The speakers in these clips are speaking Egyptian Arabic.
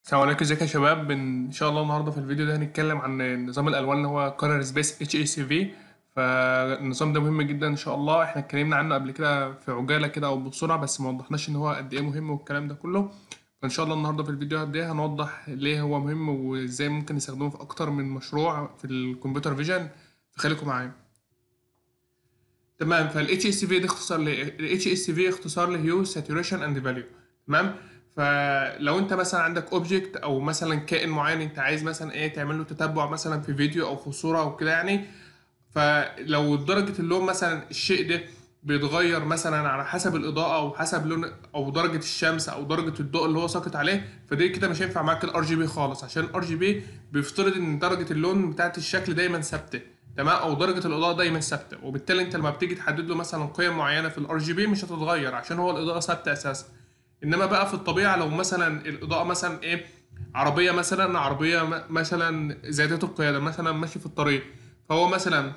السلام عليكم ازيكم يا شباب ان شاء الله النهارده في الفيديو ده هنتكلم عن نظام الالوان اللي هو كولر سبيس اتش اي سي في فالنظام ده مهم جدا ان شاء الله احنا اتكلمنا عنه قبل كده في عجاله كده او بسرعه بس ما وضحناش ان هو قد ايه مهم والكلام ده كله فان شاء الله النهارده في الفيديو ده هنوضح ليه هو مهم وازاي ممكن نستخدمه في اكتر من مشروع في الكمبيوتر فيجن فخليكم معايا تمام فال HSV ده اختصار ل ال HSV اختصار لهيو ساتوريشن اند فاليو تمام فلو انت مثلا عندك اوبجكت او مثلا كائن معين انت عايز مثلا ايه تعمل له تتبع مثلا في فيديو او في صوره او كده يعني فلو درجه اللون مثلا الشيء ده بيتغير مثلا على حسب الاضاءه او حسب لون او درجه الشمس او درجه الضوء اللي هو ساقط عليه فدي كده مش هينفع معاك الار جي بي خالص عشان الار جي بي بيفترض ان درجه اللون بتاعت الشكل دايما ثابته تمام او درجه الاضاءه دايما ثابته وبالتالي انت لما بتيجي تحدد له مثلا قيم معينه في الار جي بي مش هتتغير عشان هو الاضاءه ثابته اساسا انما بقى في الطبيعه لو مثلا الاضاءه مثلا ايه عربيه مثلا عربيه م- مثلا ذاتيه القياده مثلا ماشي في الطريق فهو مثلا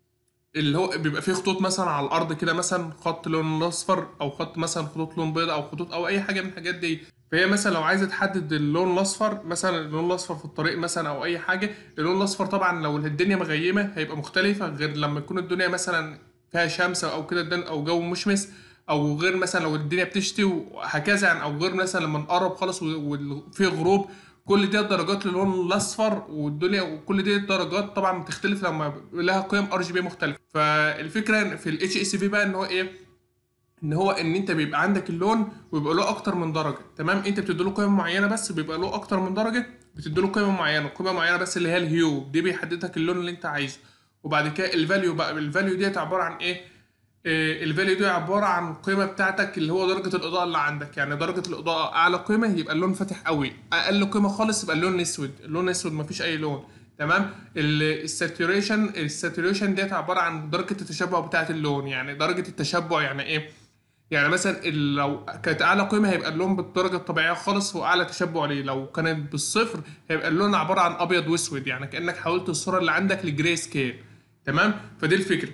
اللي هو بيبقى فيه خطوط مثلا على الارض كده مثلا خط لون اصفر او خط مثلا خطوط لون بيضاء او خطوط او اي حاجه من الحاجات دي فهي مثلا لو عايزه تحدد اللون الاصفر مثلا اللون الاصفر في الطريق مثلا او اي حاجه اللون الاصفر طبعا لو الدنيا مغيمه هيبقى مختلفه غير لما يكون الدنيا مثلا فيها شمس او كده الدن- او جو مشمس او غير مثلا لو الدنيا بتشتي وهكذا يعني او غير مثلا لما نقرب خالص وفي غروب كل دي درجات للون الاصفر والدنيا وكل دي درجات طبعا بتختلف لما بيبقى لها قيم ار جي بي مختلفه فالفكره في الاتش اس في بقى ان هو ايه ان هو ان انت بيبقى عندك اللون ويبقى له اكتر من درجه تمام انت بتديله قيمه معينه بس بيبقى له اكتر من درجه بتديله قيمه معينه قيمه معينه بس اللي هي الهيو دي بيحدد لك اللون اللي انت عايزه وبعد كده الفاليو بقى الفاليو ديت عباره عن ايه الفاليو دي عباره عن القيمه بتاعتك اللي هو درجه الاضاءه اللي عندك يعني درجه الاضاءه اعلى قيمه يبقى اللون فاتح قوي اقل قيمه خالص يبقى اللون اسود اللون اسود مفيش اي لون تمام الساتوريشن الساتوريشن ديت عباره عن درجه التشبع بتاعه اللون يعني درجه التشبع يعني ايه يعني مثلا ال- لو كانت اعلى قيمه هيبقى اللون بالدرجه الطبيعيه خالص واعلى تشبع ليه لو كانت بالصفر هيبقى اللون عباره عن ابيض واسود يعني كانك حولت الصوره اللي عندك لجراي سكيل تمام فدي الفكره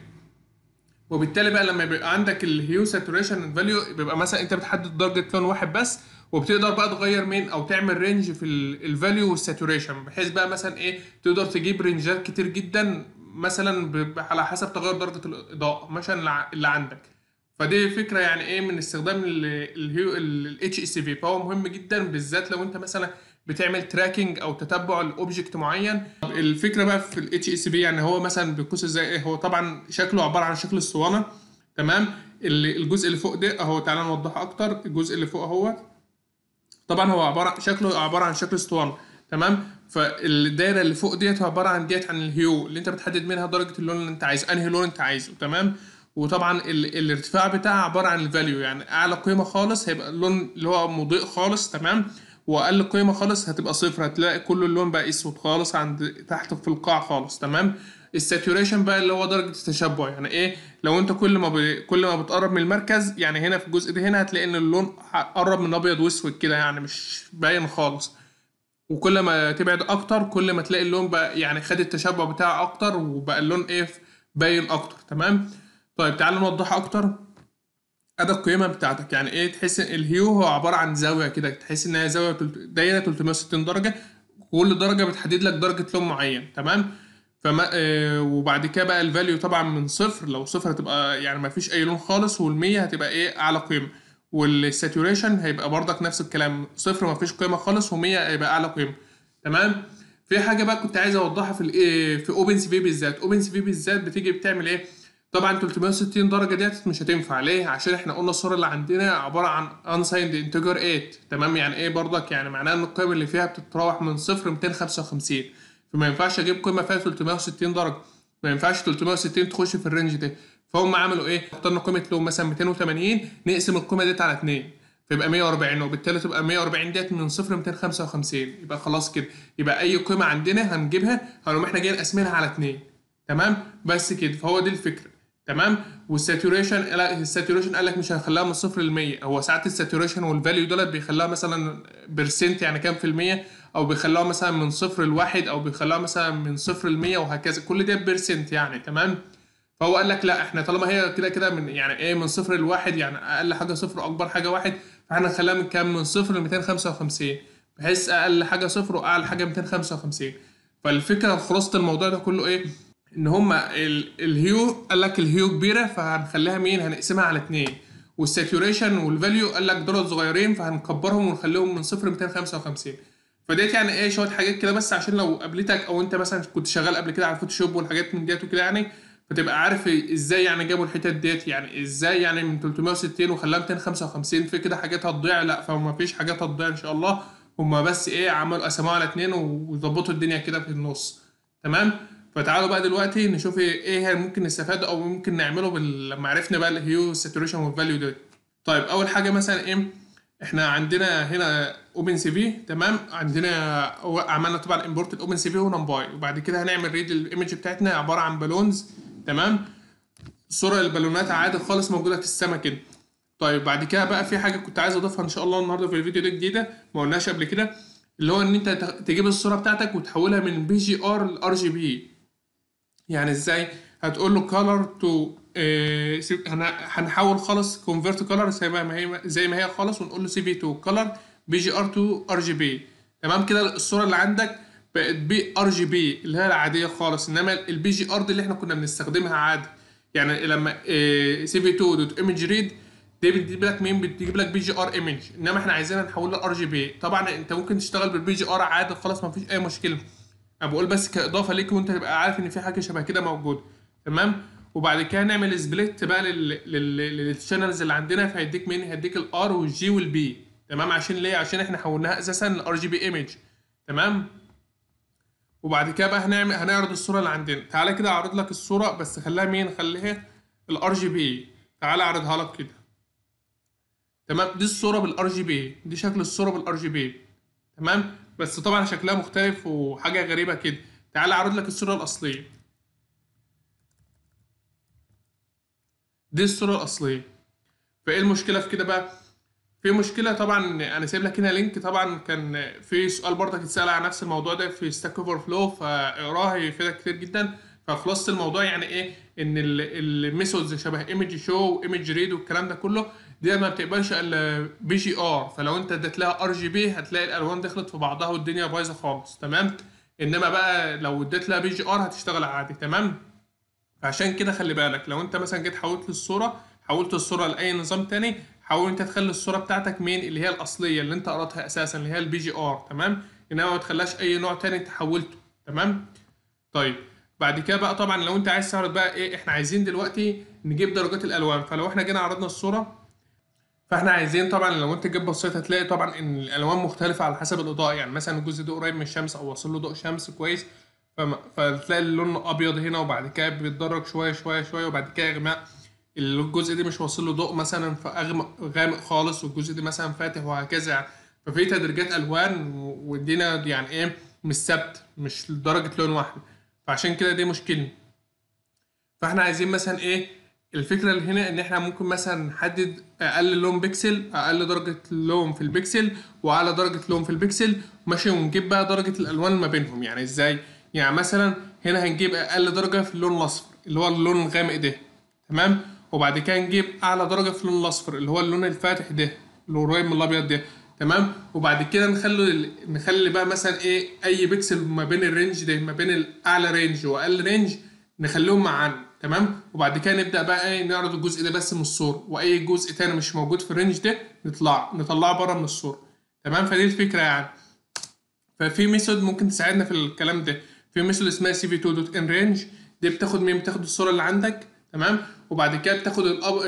وبالتالي بقى لما يبقى عندك الهيو ساتوريشن فاليو بيبقى مثلا انت بتحدد درجه لون واحد بس وبتقدر بقى تغير من او تعمل رينج في الفاليو والساتوريشن بحيث بقى مثلا ايه تقدر تجيب رينجات كتير جدا مثلا ب- على حسب تغير درجه الاضاءه مثلا اللي ع- اللي عندك فدي فكره يعني ايه من استخدام الهيو الاتش اس في فهو مهم جدا بالذات لو انت مثلا بتعمل تراكنج او تتبع لاوبجكت معين طب الفكره بقى في الاتش اس في يعني هو مثلا بيقوس ازاي ايه هو طبعا شكله عباره عن شكل الاسطوانه تمام ال- الجزء اللي فوق ده اهو تعالى نوضحه اكتر الجزء اللي فوق اهو طبعا هو عباره شكله عباره عن شكل اسطوانه تمام فالدايره اللي فوق ديت عباره عن ديت عن الهيو اللي انت بتحدد منها درجه اللون اللي انت عايزه انهي لون انت عايزه تمام وطبعا ال... الارتفاع بتاعها عباره عن الفاليو يعني اعلى قيمه خالص هيبقى اللون اللي هو مضيء خالص تمام واقل قيمه خالص هتبقى صفر هتلاقي كل اللون بقى اسود خالص عند تحت في القاع خالص تمام الساتوريشن بقى اللي هو درجه التشبع يعني ايه لو انت كل ما ب... كل ما بتقرب من المركز يعني هنا في الجزء ده هنا هتلاقي ان اللون قرب من ابيض واسود كده يعني مش باين خالص وكل ما تبعد اكتر كل ما تلاقي اللون بقى يعني خد التشبع بتاعه اكتر وبقى اللون ايه باين اكتر تمام طيب تعالى نوضحها اكتر ادي القيمه بتاعتك يعني ايه تحس ان الهيو هو عباره عن زاويه كده تحس ان هي زاويه تلت- دايره 360 درجه كل درجه بتحدد لك درجه لون معين تمام فما آه وبعد كده بقى الفاليو طبعا من صفر لو صفر هتبقى يعني ما فيش اي لون خالص وال100 هتبقى ايه اعلى قيمه والساتوريشن هيبقى برضك نفس الكلام صفر ما فيش قيمه خالص و100 هيبقى اعلى قيمه تمام في حاجه بقى كنت عايز اوضحها في الايه في اوبن سي في بالذات اوبن سي في بالذات بتيجي بتعمل ايه طبعا 360 درجه ديت مش هتنفع ليه عشان احنا قلنا الصوره اللي عندنا عباره عن unsigned integer 8 تمام يعني ايه برضك يعني معناها ان القيم اللي فيها بتتراوح من صفر ل 255 فما ينفعش اجيب قيمه فيها 360 درجه ما ينفعش 360 تخش في الرينج ده فهم عملوا ايه اخترنا قيمه لو مثلا 280 نقسم القيمه ديت على 2 فيبقى 140 وبالتالي تبقى 140 ديت من صفر ل 255 يبقى خلاص كده يبقى اي قيمه عندنا هنجيبها هنقوم احنا جايين قاسمينها على 2 تمام بس كده فهو دي الفكره تمام والساتوريشن لا الساتوريشن قال لك مش هنخليها من صفر ل 100 هو ساعات الساتوريشن والفاليو دولت بيخليها مثلا برسنت يعني كام في المية او بيخلوها مثلا من صفر لواحد او بيخلوها مثلا من صفر ل 100 وهكذا كل ده برسنت يعني تمام فهو قال لك لا احنا طالما هي كده كده من يعني ايه من صفر لواحد يعني اقل حاجه صفر واكبر حاجه واحد فاحنا نخليها من كام من صفر ل 255 بحيث اقل حاجه صفر واعلى حاجه 255 فالفكره خلاصه الموضوع ده كله ايه ان هما ال- الهيو قال لك الهيو كبيره فهنخليها مين هنقسمها على اتنين والساتوريشن والفاليو قال لك دول صغيرين فهنكبرهم ونخليهم من صفر ل 255 فديت يعني ايه شويه حاجات كده بس عشان لو قابلتك او انت مثلا كنت شغال قبل كده على الفوتوشوب والحاجات من ديت وكده يعني فتبقى عارف ازاي يعني جابوا الحتت ديت يعني ازاي يعني من 360 وخلاها 255 في كده حاجات هتضيع لا فما فيش حاجات هتضيع ان شاء الله هما بس ايه عملوا قسموها على اتنين وظبطوا الدنيا كده في النص تمام فتعالوا بقى دلوقتي نشوف ايه هي ممكن نستفاد او ممكن نعمله بال... لما عرفنا بقى الهيو ساتوريشن والفاليو ده طيب اول حاجه مثلا ايه احنا عندنا هنا اوبن سي في تمام عندنا عملنا طبعا امبورت الاوبن سي في ونمباي وبعد كده هنعمل ريد الايمج بتاعتنا عباره عن بالونز تمام صوره البالونات عادي خالص موجوده في السما كده طيب بعد كده بقى في حاجه كنت عايز اضيفها ان شاء الله النهارده في الفيديو ده جديده ما قلناش قبل كده اللي هو ان انت تجيب الصوره بتاعتك وتحولها من بي جي ار لار جي بي يعني ازاي هتقول له color to آه هنحول خالص convert color زي ما هي زي ما هي خالص ونقول له سي في 2 color بي جي ار تو ار جي بي تمام كده الصوره اللي عندك بقت بي ار جي بي اللي هي العاديه خالص انما البي جي ار دي اللي احنا كنا بنستخدمها عادي يعني لما سي في 2 دوت ايمج ريد دي بتجيب لك مين بتجيب لك بي جي ار ايمج انما احنا عايزينها نحولها ار جي بي طبعا انت ممكن تشتغل بالبي جي ار عادي خالص ما فيش اي مشكله انا بقول بس كاضافه ليك وانت تبقى عارف ان في حاجه شبه كده موجوده تمام وبعد كده نعمل سبليت بقى للشانلز اللي عندنا فهيديك مين هيديك الار والجي والبي تمام عشان ليه عشان احنا حولناها اساسا لار جي بي ايمج تمام وبعد كده بقى هنعمل هنعرض الصوره اللي عندنا تعالى كده اعرض لك الصوره بس خليها مين خليها الار جي بي تعالى اعرضها لك كده تمام دي الصوره بالار جي بي دي شكل الصوره بالار جي بي تمام بس طبعا شكلها مختلف وحاجه غريبه كده تعالى اعرض لك الصوره الاصليه دي الصوره الاصليه فايه المشكله في كده بقى في مشكله طبعا انا سايب لك هنا لينك طبعا كان في سؤال برضك اتسال على نفس الموضوع ده في ستاك اوفر فلو فاقراه هيفيدك كتير جدا فخلاصه الموضوع يعني ايه ان الميثودز شبه ايمج شو وايمج ريد والكلام ده كله دي ما بتقبلش الا بي جي ار فلو انت اديت لها ار جي بي هتلاقي الالوان دخلت في بعضها والدنيا بايظه خالص تمام انما بقى لو اديت لها بي جي ار هتشتغل عادي تمام فعشان كده خلي بالك لو انت مثلا جيت حولت الصوره حولت الصوره لاي نظام تاني حاول انت تخلي الصوره بتاعتك مين اللي هي الاصليه اللي انت قراتها اساسا اللي هي البي جي ار تمام انما ما تخليهاش اي نوع تاني انت حولته تمام طيب بعد كده بقى طبعا لو انت عايز تعرض بقى ايه احنا عايزين دلوقتي نجيب درجات الالوان فلو احنا جينا عرضنا الصوره فاحنا عايزين طبعا لو انت جيت بصيت هتلاقي طبعا ان الالوان مختلفه على حسب الاضاءه يعني مثلا الجزء ده قريب من الشمس او واصل له ضوء شمس كويس فما فتلاقي اللون ابيض هنا وبعد كده بيتدرج شويه شويه شويه وبعد كده يغمق الجزء ده مش واصل له ضوء مثلا فاغمق غامق خالص والجزء ده مثلا فاتح وهكذا يعني ففي تدريجات الوان والدنيا يعني ايه مش ثابت مش لدرجه لون واحد فعشان كده دي مشكله فاحنا عايزين مثلا ايه الفكره اللي هنا ان احنا ممكن مثلا نحدد اقل لون بيكسل اقل درجه لون في البيكسل واعلى درجه لون في البيكسل ماشي ونجيب بقى درجه الالوان ما بينهم يعني ازاي يعني مثلا هنا هنجيب اقل درجه في اللون الاصفر اللي هو اللون الغامق ده تمام وبعد كده نجيب اعلى درجه في اللون الاصفر اللي هو اللون الفاتح ده اللي قريب من الابيض ده تمام وبعد كده نخلي نخلي بقى مثلا ايه اي بيكسل ما بين الرينج ده ما بين الاعلى رينج واقل رينج نخليهم معانا تمام وبعد كده نبدا بقى ايه نعرض الجزء ده بس من الصوره واي جزء تاني مش موجود في الرينج ده نطلع نطلعه بره من الصوره تمام فدي الفكره يعني ففي ميثود ممكن تساعدنا في الكلام ده في ميثود اسمها سي في 2 دوت ان رينج دي بتاخد مين بتاخد الصوره اللي عندك تمام وبعد كده بتاخد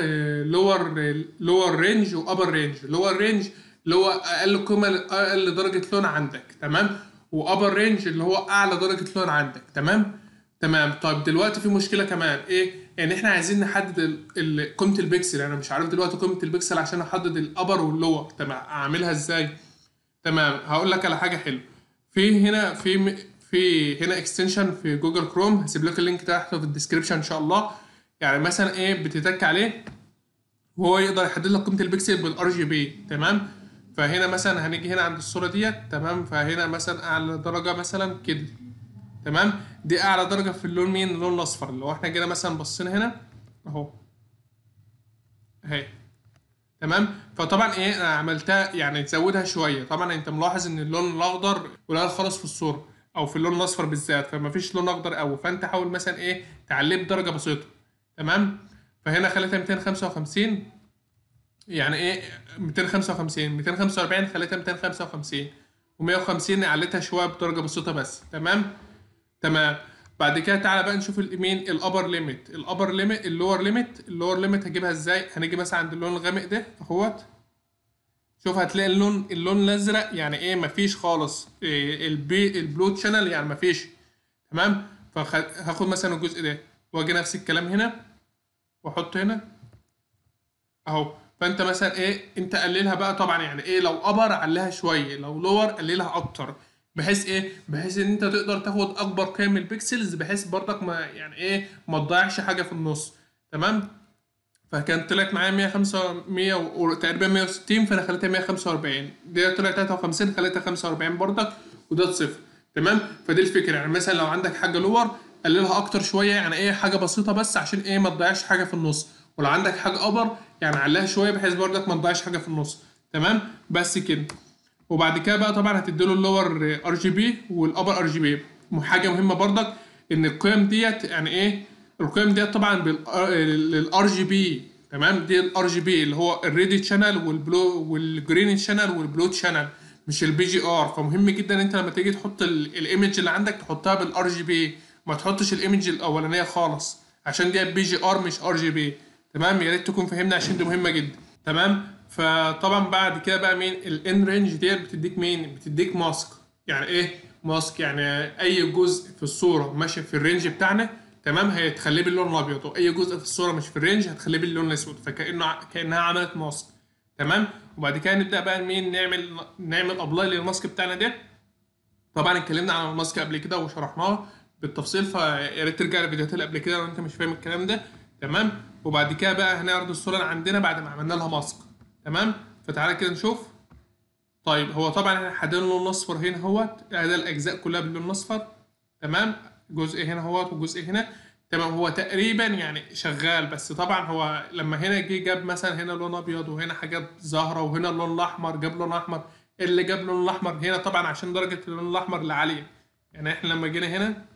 اللور لور رينج وابر رينج لور رينج اللي هو اقل قيمه اقل درجه لون عندك تمام وابر رينج اللي هو اعلى درجه لون عندك تمام تمام طيب دلوقتي في مشكله كمان ايه يعني احنا عايزين نحدد قيمه البكسل انا مش عارف دلوقتي قيمه البكسل عشان احدد الابر واللور تمام اعملها ازاي تمام هقول لك على حاجه حلوه في هنا في في هنا اكستنشن في جوجل كروم هسيب لك اللينك تحت في الديسكربشن ان شاء الله يعني مثلا ايه بتتك عليه وهو يقدر يحدد لك قيمه البكسل بالار جي بي تمام فهنا مثلا هنيجي هنا عند الصوره ديت تمام فهنا مثلا اعلى درجه مثلا كده تمام دي اعلى درجه في اللون مين اللون الاصفر اللي هو احنا جينا مثلا بصينا هنا اهو اهي تمام فطبعا ايه انا عملتها يعني تزودها شويه طبعا انت ملاحظ ان اللون الاخضر قليل خالص في الصوره او في اللون الاصفر بالذات فما فيش لون اخضر قوي فانت حاول مثلا ايه تعليه بدرجه بسيطه تمام فهنا خليتها 255 يعني ايه 255 245 خليتها 255 و150 عليتها شويه بدرجه بسيطه بس تمام تمام بعد كده تعالى بقى نشوف مين الابر ليميت الابر ليميت اللور ليميت اللور ليميت هجيبها ازاي هنيجي مثلا عند اللون الغامق ده اهوت شوف هتلاقي اللون اللون الازرق يعني ايه مفيش خالص إيه البي البلو شانل يعني مفيش تمام فهاخد مثلا الجزء ده واجي نفس الكلام هنا واحطه هنا اهو فانت مثلا ايه انت قللها بقى طبعا يعني ايه لو ابر عليها شويه لو لور قللها اكتر بحيث ايه بحيث ان انت تقدر تاخد اكبر قيم من البكسلز بحيث برضك ما يعني ايه ما تضيعش حاجه في النص تمام فكانت طلعت معايا 105 100 وتقريبا 160 فانا خليتها 145 دي طلعت 53 خليتها 45 برضك وده صفر تمام فدي الفكره يعني مثلا لو عندك حاجه لور قللها اكتر شويه يعني ايه حاجه بسيطه بس عشان ايه ما تضيعش حاجه في النص ولو عندك حاجه ابر يعني عليها شويه بحيث برضك ما تضيعش حاجه في النص تمام بس كده وبعد كده بقى طبعا هتديله اللور ار جي بي والابر ار جي بي حاجه مهمه برضك ان القيم ديت يعني ايه القيم ديت طبعا بالار جي بي تمام دي الار جي بي اللي هو الريد شانل والبلو والجرين شانل والبلو شانل مش البي جي ار فمهم جدا انت لما تيجي تحط الايمج اللي عندك تحطها بالار جي بي ما تحطش الايمج الاولانيه خالص عشان دي بي جي ار مش ار جي بي تمام يا ريت تكون فهمنا عشان دي مهمه جدا تمام فطبعا بعد كده بقى مين الان رينج ديت بتديك مين بتديك ماسك يعني ايه ماسك يعني اي جزء في الصوره ماشي في الرينج بتاعنا تمام هتخليه باللون الابيض واي جزء في الصوره مش في الرينج هتخليه باللون الاسود فكانه كانها عملت ماسك تمام وبعد كده نبدا بقى مين نعمل نعمل ابلاي للماسك بتاعنا ده طبعا اتكلمنا عن الماسك قبل كده وشرحناه بالتفصيل فيا ريت ترجع للفيديوهات اللي قبل كده لو انت مش فاهم الكلام ده تمام وبعد كده بقى هنعرض الصوره اللي عندنا بعد ما عملنا لها ماسك تمام فتعالى كده نشوف طيب هو طبعا احنا حددنا اللون الاصفر هنا اهوت ده الاجزاء كلها باللون الاصفر تمام جزء هنا اهوت وجزء هنا تمام هو تقريبا يعني شغال بس طبعا هو لما هنا جه جاب مثلا هنا لون ابيض وهنا حاجات زهره وهنا اللون الاحمر جاب لون احمر اللي جاب لون الاحمر هنا طبعا عشان درجه اللون الاحمر اللي عاليه يعني احنا لما جينا هنا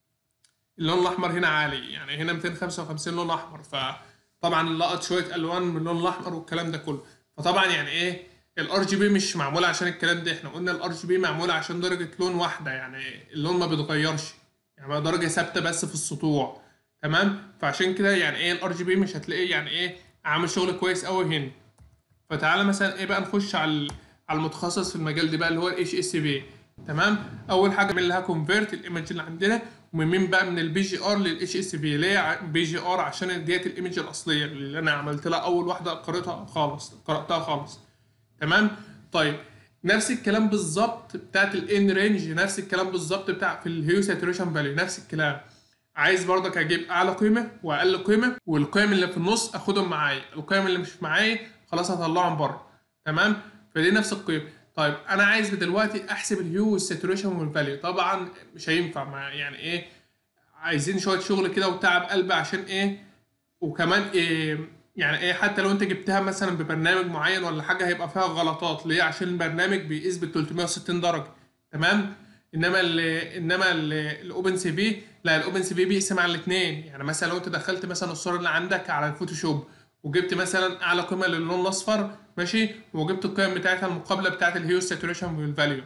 اللون الاحمر هنا عالي يعني هنا 255 لون احمر فطبعا لقط شويه الوان من اللون الاحمر والكلام ده كله فطبعا يعني ايه الار جي بي مش معموله عشان الكلام ده احنا قلنا الار جي بي معموله عشان درجه لون واحده يعني اللون ما بيتغيرش يعني درجه ثابته بس في السطوع تمام فعشان كده يعني ايه الار جي بي مش هتلاقيه يعني ايه عامل شغل كويس قوي هنا فتعالى مثلا ايه بقى نخش على على المتخصص في المجال ده بقى اللي هو الاتش اس بي تمام اول حاجه نعمل لها كونفيرت الايمج اللي عندنا ومن مين بقى من البي جي ار للاتش اس بي ليه بي جي ار عشان ديت الايمج الاصليه اللي انا عملت لها اول واحده قريتها خالص قراتها خالص تمام طيب نفس الكلام بالظبط بتاعت الان رينج نفس الكلام بالظبط بتاع في الهيو ساتوريشن فاليو نفس الكلام عايز برضك اجيب اعلى قيمه واقل قيمه والقيم اللي في النص اخدهم معايا القيم اللي مش معايا خلاص هطلعهم بره تمام فدي نفس القيمه طيب انا عايز دلوقتي احسب الهيو والساتوريشن والفاليو طبعا مش هينفع مع يعني ايه عايزين شويه شغل كده وتعب قلب عشان ايه وكمان إيه يعني ايه حتى لو انت جبتها مثلا ببرنامج معين ولا حاجه هيبقى فيها غلطات ليه عشان البرنامج بيقيس ب 360 درجه تمام انما ال انما الاوبن سي في لا الاوبن سي في بيقسم على الاثنين يعني مثلا لو انت دخلت مثلا الصوره اللي عندك على الفوتوشوب وجبت مثلا اعلى قيمه للون الاصفر ماشي وجبت القيم بتاعتها المقابله بتاعت الهيو ساتوريشن والفاليو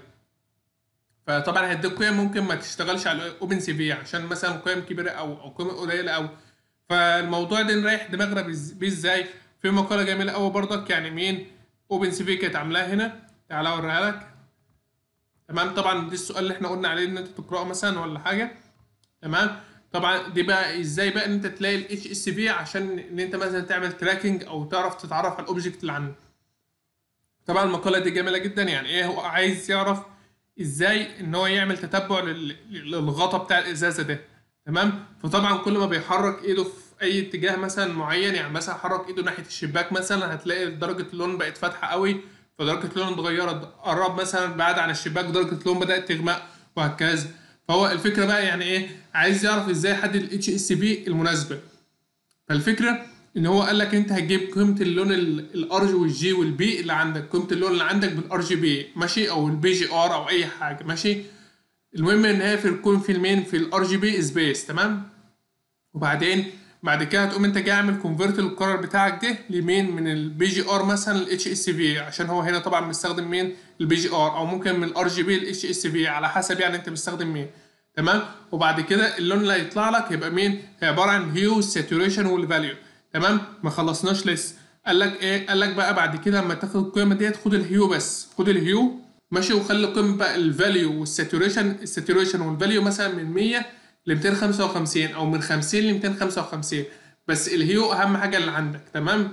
فطبعا هيديك قيم ممكن ما تشتغلش على الاوبن سي في عشان مثلا قيم كبيره او او قيم قليله او فالموضوع ده نريح دماغنا بيه ازاي في مقاله جميله قوي برضك يعني مين اوبن سي في كانت عاملاها هنا تعالى اوريها لك تمام طبعا دي السؤال اللي احنا قلنا عليه ان انت تقراه مثلا ولا حاجه تمام طبعا دي بقى ازاي بقى ان انت تلاقي الاتش اس في عشان ان انت مثلا تعمل تراكنج او تعرف تتعرف على الاوبجكت اللي عندك طبعا المقاله دي جميله جدا يعني ايه هو عايز يعرف ازاي ان هو يعمل تتبع للغطا بتاع الازازه ده تمام فطبعا كل ما بيحرك ايده في اي اتجاه مثلا معين يعني مثلا حرك ايده ناحيه الشباك مثلا هتلاقي درجه اللون بقت فاتحه قوي فدرجه اللون اتغيرت قرب مثلا بعد عن الشباك درجه اللون بدات تغمق وهكذا فهو الفكره بقى يعني ايه عايز يعرف ازاي يحدد الاتش اس بي المناسبه فالفكره ان هو قال لك انت هتجيب قيمه اللون الار والجي والبي اللي عندك قيمه اللون اللي عندك بالار جي بي ماشي او البي جي ار او اي حاجه ماشي المهم ان هي في تكون في المين في الار جي بي سبيس تمام وبعدين بعد كده هتقوم انت جاي عامل كونفرت للقرار بتاعك ده لمين من البي جي ار مثلا الاتش اس في عشان هو هنا طبعا مستخدم مين البي جي ار او ممكن من الار جي بي الاتش اس في على حسب يعني انت مستخدم مين تمام وبعد كده اللون اللي هيطلع لك هيبقى مين هي عباره عن هيو ساتوريشن والفاليو تمام ما خلصناش لسه قال لك ايه قال لك بقى بعد كده لما تاخد القيمه ديت خد الهيو بس خد الهيو ماشي وخلي قيمه بقى الفاليو والساتوريشن الساتوريشن والفاليو مثلا من 100 ل 255 او من 50 ل 255 بس الهيو اهم حاجه اللي عندك تمام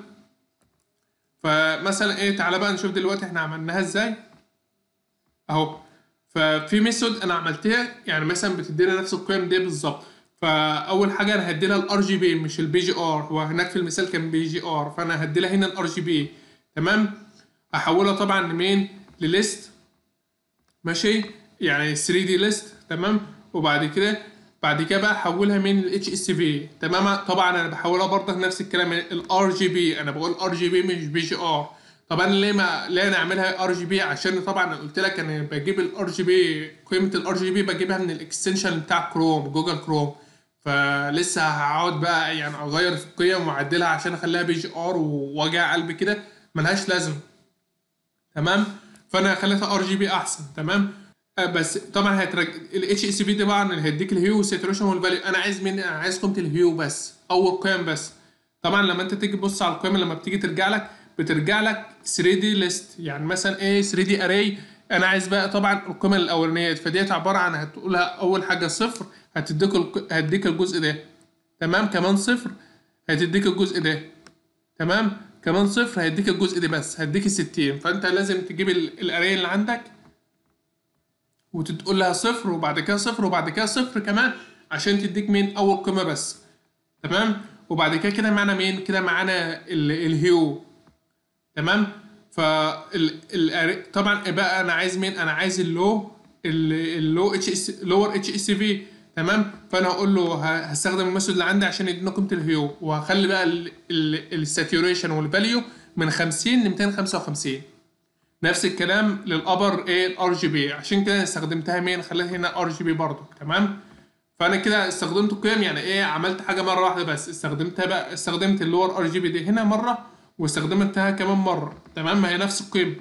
فمثلا ايه تعالى بقى نشوف دلوقتي احنا عملناها ازاي اهو ففي ميثود انا عملتها يعني مثلا بتدينا نفس القيم دي بالظبط فاول حاجه انا هدي لها الار جي بي مش البي جي ار هو هناك في المثال كان بي جي ار فانا هدي لها هنا الار جي بي تمام هحولها طبعا لمين لليست ماشي يعني 3 دي ليست تمام وبعد كده بعد كده بقى احولها من الاتش اس في تمام طبعا انا بحولها برضه نفس الكلام الار جي بي انا بقول ار جي بي مش بي جي ار طبعا ليه ما ليه نعملها ار جي بي عشان طبعا انا قلت لك انا بجيب الار جي بي قيمه الار جي بي بجيبها من الاكستنشن بتاع كروم جوجل كروم فلسه هقعد بقى يعني اغير في القيم واعدلها عشان اخليها بي جي ار ووجع قلبي كده ملهاش لازمه تمام فانا خليتها ار جي بي احسن تمام بس طبعا هترج الاتش اس بي طبعا اللي هيديك الهيو والساتوريشن والفاليو انا عايز من انا عايز قيمه الهيو بس اول قيم بس طبعا لما انت تيجي تبص على القيم لما بتيجي ترجع لك بترجع لك 3 دي ليست يعني مثلا ايه 3 دي اري انا عايز بقى طبعا القيمه الاولانيه فديت عباره عن هتقولها اول حاجه صفر هتديك الق... هتديك الجزء ده تمام كمان صفر هتديك الجزء ده تمام كمان صفر هيديك الجزء ده بس هديك 60 فانت لازم تجيب الاري اللي عندك وتقول لها صفر وبعد كده صفر وبعد كده صفر كمان عشان تديك مين اول قيمه بس تمام وبعد كده كده معانا مين كده معانا الهيو تمام فال طبعا بقى انا عايز مين انا عايز اللو اللو اتش اس لور اتش اس في تمام فانا هقول له هستخدم الميثود اللي عندي عشان يدينا قيمه الهيو وهخلي بقى الساتوريشن والفاليو من 50 ل 255 نفس الكلام للابر ايه الار جي بي عشان كده استخدمتها مين خليتها هنا ار جي بي برضه تمام فانا كده استخدمت القيم يعني ايه عملت حاجه مره واحده بس استخدمتها بقى استخدمت اللور ار جي بي دي هنا مره واستخدمتها كمان مره تمام ما هي نفس القيمه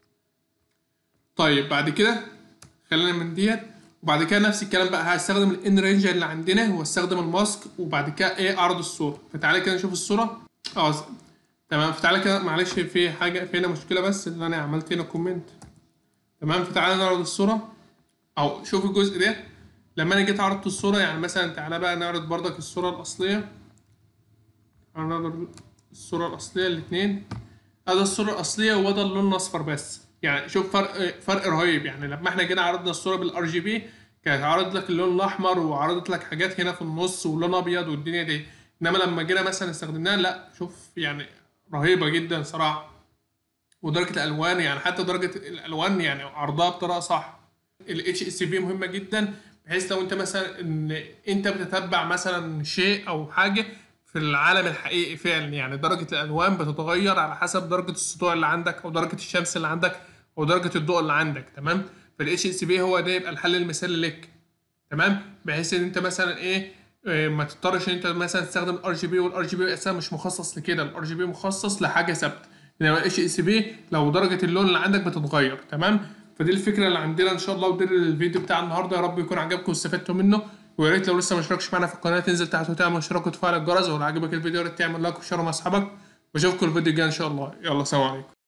طيب بعد كده خلينا من ديت وبعد كده نفس الكلام بقى هستخدم الان رينج اللي عندنا واستخدم الماسك وبعد كده ايه اعرض الصوره فتعالى كده نشوف الصوره اه تمام فتعالى كده معلش في حاجه في هنا مشكله بس ان انا عملت هنا كومنت تمام فتعالى نعرض الصوره او شوف الجزء ده لما انا جيت عرضت الصوره يعني مثلا تعالى بقى نعرض بردك الصوره الاصليه نعرض الصوره الاصليه الاثنين هذا الصوره الاصليه وده اللون الاصفر بس يعني شوف فرق فرق رهيب يعني لما احنا جينا عرضنا الصوره بالار جي بي كانت عرضت لك اللون الاحمر وعرضت لك حاجات هنا في النص ولون ابيض والدنيا دي انما لما جينا مثلا استخدمناها لا شوف يعني رهيبه جدا صراحه ودرجه الالوان يعني حتى درجه الالوان يعني عرضها بطريقه صح الاتش اس في مهمه جدا بحيث لو انت مثلا ان انت بتتبع مثلا شيء او حاجه في العالم الحقيقي فعلا يعني درجه الالوان بتتغير على حسب درجه السطوع اللي عندك او درجه الشمس اللي عندك او درجه الضوء اللي عندك تمام فالاتش اس في هو ده يبقى الحل المثالي لك تمام بحيث ان انت مثلا ايه ما تضطرش ان انت مثلا تستخدم الار جي بي والار جي بي اساسا مش مخصص لكده الار جي بي مخصص لحاجه ثابته انما الاتش اس بي لو درجه اللون اللي عندك بتتغير تمام فدي الفكره اللي عندنا ان شاء الله ودي الفيديو بتاع النهارده يا رب يكون عجبكم واستفدتوا منه ويا ريت لو لسه ما اشتركتش معانا في القناه تنزل تحت وتعمل اشتراك وتفعل الجرس ولو عجبك الفيديو يا ريت تعمل لايك وشير مع اصحابك واشوفكم الفيديو الجاي ان شاء الله يلا سلام عليكم